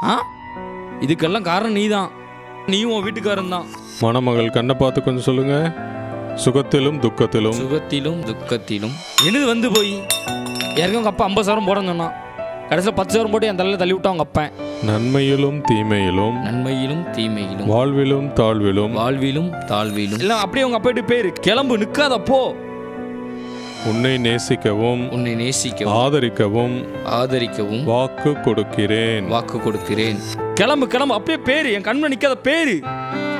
ஆ இதுக்கெல்லாம் காரணம் நீ தான் நீயும் உன் வீட்டுக்காரன் தான் மணமகள் கண்ணை பார்த்து கொஞ்சம் சொல்லுங்க சுகத்திலும் துக்கத்திலும் சுகத்திலும் துக்கத்திலும் என்னது வந்து போய் ஏற்கனவே உங்கள் அப்பா ஐம்பது சவரம் போடன்னு சொன்னான் கடைசியில் பத்து சவரம் போட்டு என் தலையில் தள்ளி விட்டான் உங்கள் அப்பன் நன்மையிலும் தீமையிலும் நன்மையிலும் தீமையிலும் வாழ்விலும் தாழ்விலும் வாழ்விலும் தாழ்விலும் இல்லை அப்படியே உங்கள் அப்பா பேர் கிளம்பு நிற்காத போ உன்னை நேசிக்கவும் உன்னை நேசிக்கவும் ஆதரிக்கவும் ஆதரிக்கவும் வாக்கு கொடுக்கிறேன் வாக்கு கொடுக்கிறேன் கிளம்பு கிளம்பு அப்படியே பேரு என் கண்ம நிற்காத பேரு